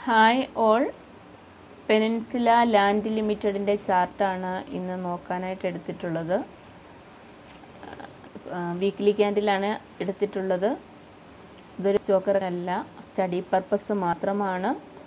hi all Peninsula Land ലിമിറ്റഡിൻ്റെ ചാർട്ടാണ് ഇന്ന് നോക്കാനായിട്ട് എടുത്തിട്ടുള്ളത് വീക്ക്ലി ക്യാൻഡിലാണ് എടുത്തിട്ടുള്ളത് ഇതൊരു സ്റ്റോക്കർ അല്ല സ്റ്റഡി പർപ്പസ് മാത്രമാണ്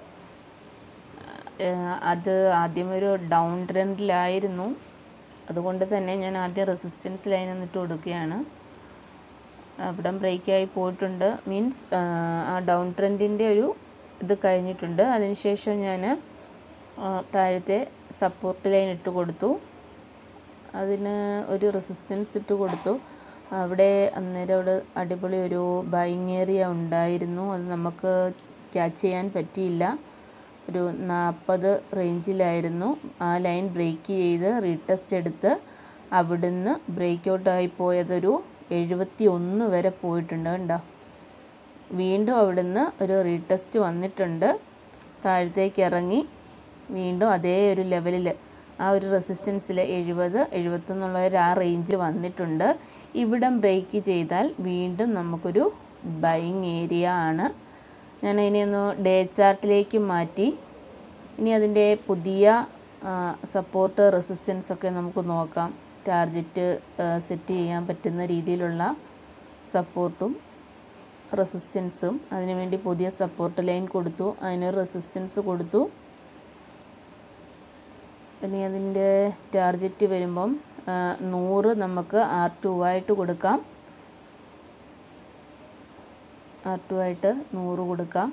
ഏഹ് അത് ആദ്യം ഒരു ഡൗൺ ട്രെൻഡിലായിരുന്നു അതുകൊണ്ട് തന്നെ ഞാൻ ആദ്യം റെസിസ്റ്റൻസ് ലൈൻ എന്നിട്ട് കൊടുക്കുകയാണ് അവിടെ ബ്രേക്കായി പോയിട്ടുണ്ട് മീൻസ് ആ ഡൗൺ ട്രെൻഡിൻ്റെ ഒരു ഇത് കഴിഞ്ഞിട്ടുണ്ട് അതിനുശേഷം ഞാൻ താഴത്തെ സപ്പോർട്ട് ലൈൻ ഇട്ട് കൊടുത്തു അതിന് ഒരു റെസിസ്റ്റൻസ് ഇട്ട് കൊടുത്തു അവിടെ അന്നേരം അവിടെ അടിപൊളി ഒരു ബൈങ് ഏരിയ ഉണ്ടായിരുന്നു അത് നമുക്ക് ക്യാച്ച് ചെയ്യാൻ പറ്റിയില്ല ഒരു നാൽപ്പത് റേഞ്ചിലായിരുന്നു ആ ലൈൻ ബ്രേക്ക് ചെയ്ത് റീടെസ്റ്റ് എടുത്ത് അവിടുന്ന് ബ്രേക്ക് ഔട്ടായി പോയതൊരു എഴുപത്തി ഒന്ന് വരെ പോയിട്ടുണ്ട് കണ്ടോ വീണ്ടും അവിടുന്ന് ഒരു റീടെസ്റ്റ് വന്നിട്ടുണ്ട് താഴത്തേക്ക് ഇറങ്ങി വീണ്ടും അതേ ഒരു ലെവലിൽ ആ ഒരു റെസിസ്റ്റൻസിൽ എഴുപത് എഴുപത്തൊന്നുള്ള ഒരു ആ റേഞ്ച് വന്നിട്ടുണ്ട് ഇവിടം ബ്രേക്ക് ചെയ്താൽ വീണ്ടും നമുക്കൊരു ബൈങ് ഏരിയ ആണ് ഞാൻ അതിനെ ഒന്ന് ഡേ ചാർട്ടിലേക്ക് മാറ്റി ഇനി അതിൻ്റെ പുതിയ സപ്പോർട്ട് റെസിസ്റ്റൻസ് ഒക്കെ നമുക്ക് നോക്കാം ടാർജറ്റ് സെറ്റ് ചെയ്യാൻ പറ്റുന്ന രീതിയിലുള്ള സപ്പോർട്ടും റെസിസ്റ്റൻസും അതിനുവേണ്ടി പുതിയ സപ്പോർട്ട് ലൈൻ കൊടുത്തു അതിന് റെസിസ്റ്റൻസ് കൊടുത്തു ഇനി അതിൻ്റെ ടാർജറ്റ് വരുമ്പം നൂറ് നമുക്ക് ആർ ടു ആയിട്ട് കൊടുക്കാം ആർ ടു ആയിട്ട് നൂറ് കൊടുക്കാം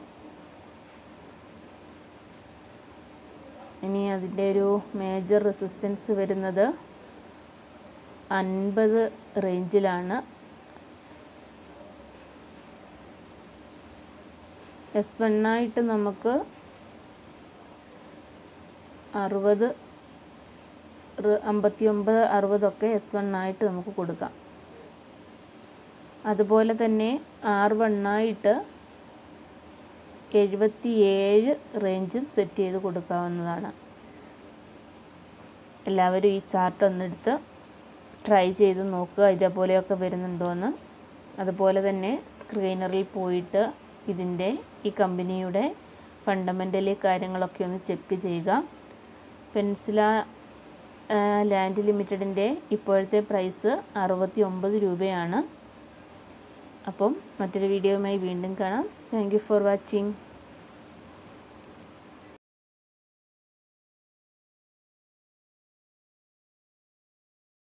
ഇനി അതിൻ്റെ ഒരു മേജർ റെസിസ്റ്റൻസ് വരുന്നത് അൻപത് റേഞ്ചിലാണ് എസ് വണ്ണായിട്ട് നമുക്ക് അറുപത് അമ്പത്തി ഒമ്പത് അറുപതൊക്കെ എസ് വണ്ണായിട്ട് നമുക്ക് കൊടുക്കാം അതുപോലെ തന്നെ ആർ വണ്ണായിട്ട് എഴുപത്തി ഏഴ് റേഞ്ചും സെറ്റ് ചെയ്ത് കൊടുക്കാവുന്നതാണ് എല്ലാവരും ഈ ചാർട്ട് ഒന്നെടുത്ത് ട്രൈ ചെയ്ത് നോക്കുക ഇതേപോലെയൊക്കെ വരുന്നുണ്ടോയെന്ന് അതുപോലെ തന്നെ സ്ക്രീനറിൽ പോയിട്ട് ഇതിൻ്റെ ഈ കമ്പനിയുടെ ഫണ്ടമെൻ്റലി കാര്യങ്ങളൊക്കെ ഒന്ന് ചെക്ക് ചെയ്യുക പെൻസില ലാൻഡ് ലിമിറ്റഡിൻ്റെ ഇപ്പോഴത്തെ പ്രൈസ് അറുപത്തി ഒമ്പത് രൂപയാണ് അപ്പം മറ്റൊരു വീഡിയോയുമായി വീണ്ടും കാണാം താങ്ക് യു ഫോർ വാച്ചിങ്